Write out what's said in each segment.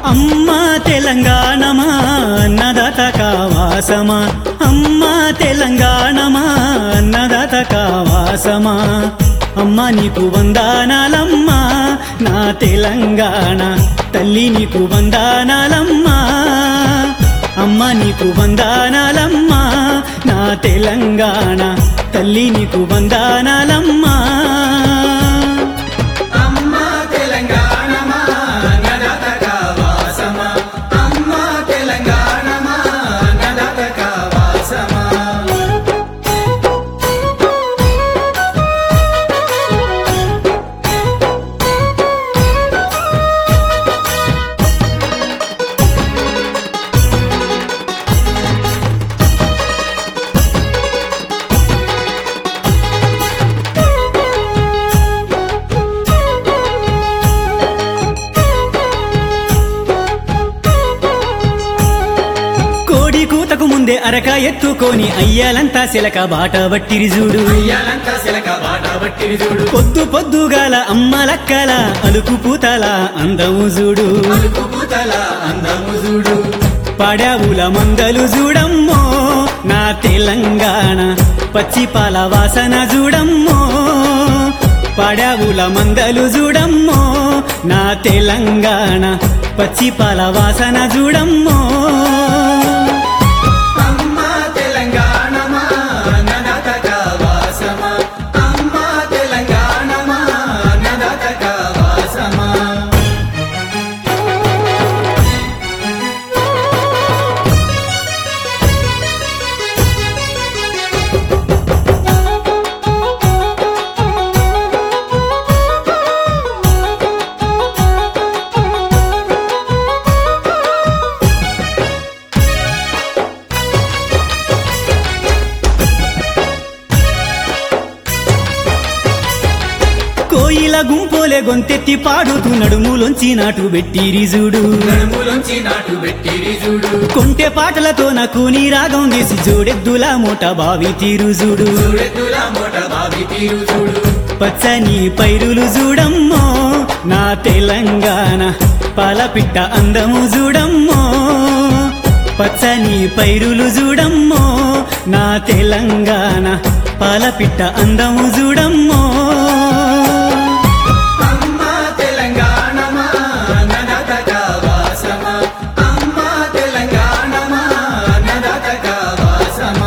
అమ్మా తెలంగాణమా అన్నదాత కావాసమా అమ్మా తెలంగాణమా అన్నదాత కావాసమా అమ్మా నీకు వందానాలమ్మా నా తెలంగాణ తల్లి నీకు వందానాలమ్మా అమ్మ నీకు వందానాలమ్మా నా తెలంగాణ తల్లి నీకు వందానాలమ్మా అమ్మా తెలంగాణమా అన్నదాత కావాసమా అమ్మా తెలంగాణమా అన్నదాత కావాసమా కోడి కూతకు ముందే అరక ఎత్తుకొని అయ్యాలంతా శిలక బాట బట్టిరి చూడు అయ్యాలంతా శిలక బాట బట్టిరి చూడు పొద్దు పొద్దుగాల అమ్మలక్కల అలుకు పూతల అందము చూడు అలుపు పూతల అందము చూడు పడవుల మందలు చూడమ్మో నా తెలంగాణ పచ్చి పాల వాసన చూడమ్మో పడవుల మందలు చూడమ్మో నా తెలంగాణ పచ్చి పాల వాసన చూడమ్మో అమ్మా తెలంగాణమా అన్నదాత కావాసమా అమ్మా తెలంగాణమా అన్నదాత కావాసమా కోయిల గుంపోలే గొంతెత్తి పాడుతూ నడుములోంచి నాటు పెట్టిరి చూడు నడుములోంచి నాటు పెట్టిరి చూడు కొంటె పాటలతో నాకు నీ రాగం తీసి జోడెద్దుల మూట బావి తీరు చూడు చూడెద్దుల మూట బావి తీరు చూడు పచ్చని పైరులు చూడమ్మో నా తెలంగాణ పాలపిట్ట అందము చూడమ్మో పచ్చని పైరులు చూడమ్మో నా తెలంగాణ పాలపిట్ట అందము చూడమ్మో అమ్మా తెలంగాణమా అన్నదాత కావాసమా అమ్మా తెలంగాణమా అన్నదాత కావాసమా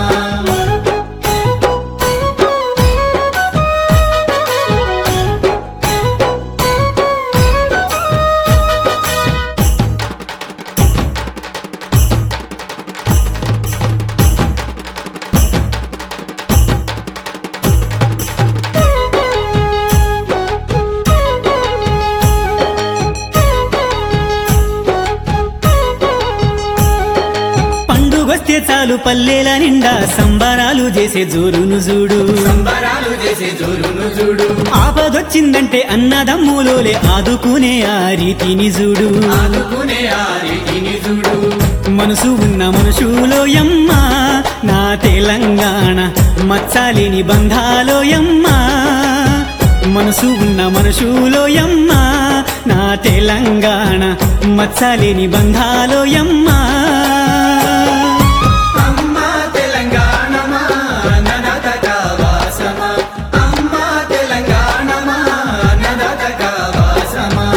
పండుగొస్తే చాలు పల్లెల నిండా సంబరాలు చేసే జోరును చూడు సంబరాలు చేసే జోరును చూడు ఆపదొచ్చిందంటే అన్నదమ్ములోలే ఆదుకునే ఆ రీతిని చూడు ఆదుకునే ఆ రీతిని చూడు మనసు ఉన్న మనుషులో యమ్మ నా తెలంగాణ మచ్చాలిని బంధాలో యమ్మ మనసు ఉన్న మనుషులో యమ్మ నా తెలంగాణ మచ్చాలిని బంధాలో యమ్మ అమ్మా తెలంగాణమా అన్నదాత కావాసమా అమ్మా తెలంగాణమా అన్నదాత కావాసమా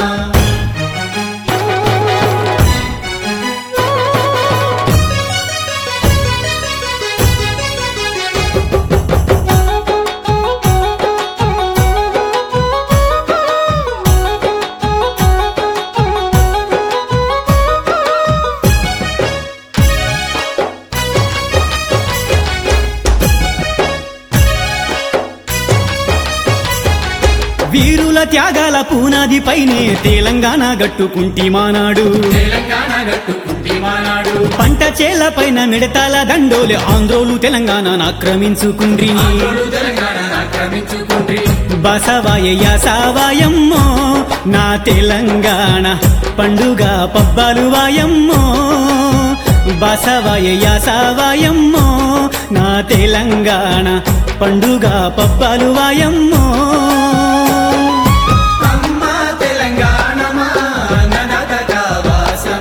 వీరుల త్యాగాల పునాది పైనే తెలంగాణ గట్టుకుంటి మానాడు తెలంగాణ గట్టుకుంటి మానాడు పంట చేల పైన మిడతాల దండోలే ఆంధ్రోలు తెలంగాణను ఆక్రమించుకుండ్రి ఆంధ్రులు తెలంగాణ ఆక్రమించుకుండ్రి బసవాయ సావాయమ్మో నా తెలంగాణ పండుగ పబ్బాలు వాయమ్మో బసవాయ సావాయమ్మో నా తెలంగాణ పండుగ పబ్బాలు వాయమ్మో అమ్మా తెలంగాణమా అన్నదాత కావాసమా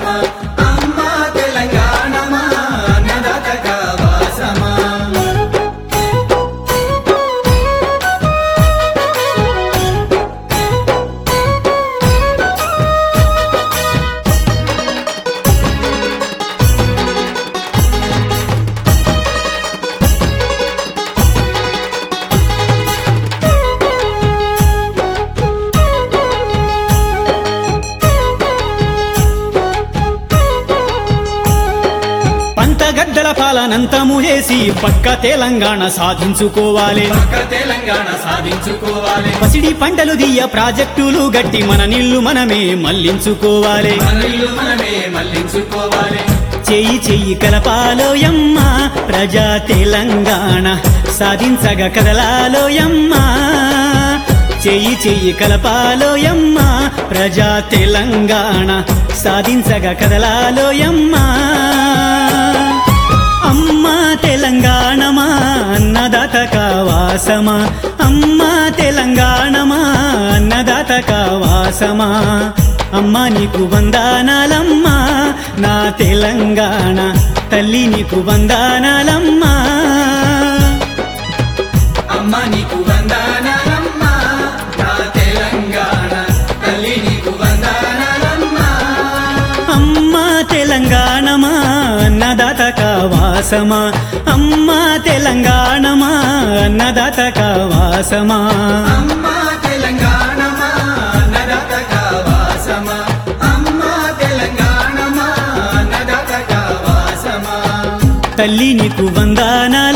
కష్టాలనంతము చేసి పక్క తెలంగాణ సాధించుకోవాలి పక్క తెలంగాణ సాధించుకోవాలి పసిడి పంటలు దియ్య ప్రాజెక్టులు గట్టి మన నీళ్లు మనమే మళ్లించుకోవాలి మన ఇల్లు మనమే మళ్లించుకోవాలి చెయ్యి చెయ్యి కలపాలోయమ్మ ప్రజా తెలంగాణ సాధించగ కదలాలోయమ్మ చెయ్యి చెయ్యి కలపాలోయమ్మ ప్రజా తెలంగాణ సాధించగ కదలాలోయమ్మ అమ్మా తెలంగాణమా అన్నదాత కావాసమా అమ్మా తెలంగాణమా అన్నదాత కావాసమా అమ్మా నీకు వందానాలమ్మా నా తెలంగాణ తల్లి నీకు వందానాలమ్మా అమ్మ నీకు వందనాలమ్మా నా తెలంగాణ తల్లి నీకు వందనాలమ్మా అమ్మా తెలంగాణమా అన్నదాత కావాసమా అమ్మా తెలంగాణమా అన్నదాత కావాసమా అమ్మా తెలంగాణమా నరక కావాసమా అమ్మా తెలంగాణమా నరక కావాసమా తల్లి నీకు వందానాలమ్మా